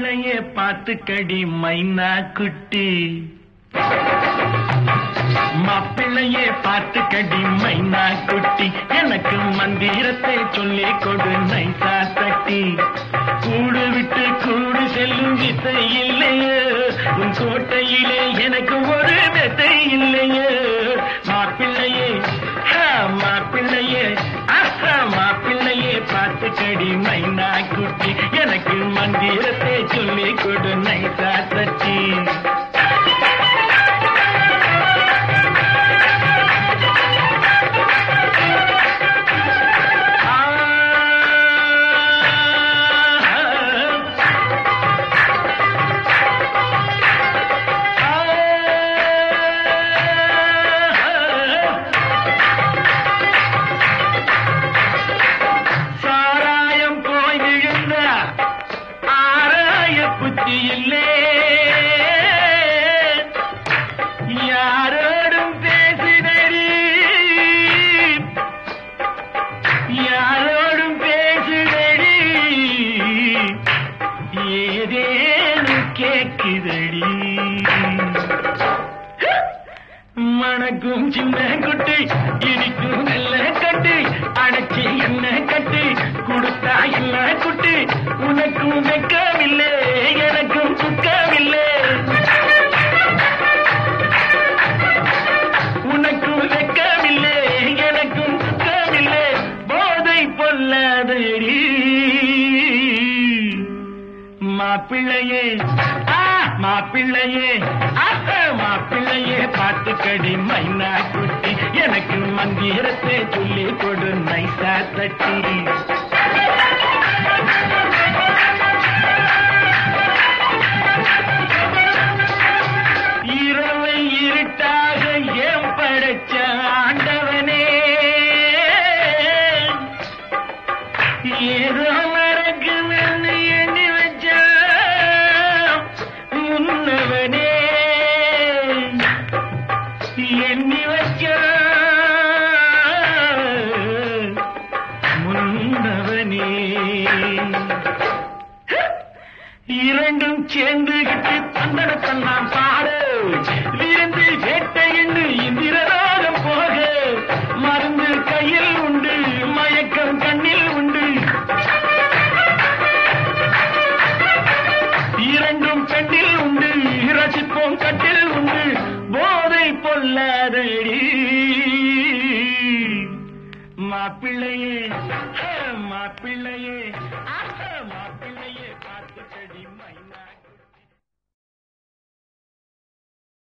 மாப்பிள்ளையே பார்த்துக்கடி மைனா குட்டி மாப்பிள்ளையே பார்த்துக்கடி மைனா குட்டி எனக்கு மந்திரத்தை சொல்லி கொடு நைசா தட்டி கூடு விட்டு கூடு செல்லும் வித்தை இல்லையே உன் கோட்டையிலே எனக்கு ஒரு மெத்தை இல்லையே மாப்பிள்ளையே ஹா, மாப்பிள்ளையே ஆஹா மாப்பிள்ளையே பார்த்துக்கடி மைனா குட்டி எனக்கு மந்திரத்தை சொல்லி கொடு நைசா தட்டி சாராயம் போய் விழுந்த ஆராய புத்தி இல்லே யாரோடும் பேசினடி யாரோடும் பேசுதடி ஏதேனும் கேக்குதடி மணக்கும் சின்ன குட்டி இனிக்கும் நல்ல கட்டு அடைச்சி என்ன கட்டு கொடுத்தா என்ன குட்டி உனக்கும் வெக்கமில்லை எனக்கும் சுக்கமில்லை உனக்கும் வெக்கமில்லை எனக்கும் சுக்கமில்லை போதை பொல்லாதடி மாப்பிள்ளையே ஆ, மாப்பிள்ளையே ஆஹா, மாப்பிள்ளையே பார்த்துக்கடி மைனா குட்டி எனக்கு மந்திரத்தை சொல்லி கொடு நைசா தட்டி இரவை இருட்டாக ஏன் படைச்ச ஆண்டவனே ஏதோ மறக்குமென்னு எண்ணி வச்ச முன்னவனே எண்ணி வச்ச முன்னவனே இரண்டும் சேர்ந்துகிட்டு தன்னடத்தன் நான் பாடு விருந்து வேட்டை என்று இந்திரராகம் போக மருந்து கையில் உண்டு மயக்கம் கண்ணில் உண்டு இரண்டும் பெண்ணில் உண்டு ரசிப்போம் கட்டில் உண்டு போதை பொல்லாதடி மாப்பிள்ளையே ஹே, மாப்பிள்ளையே ஆ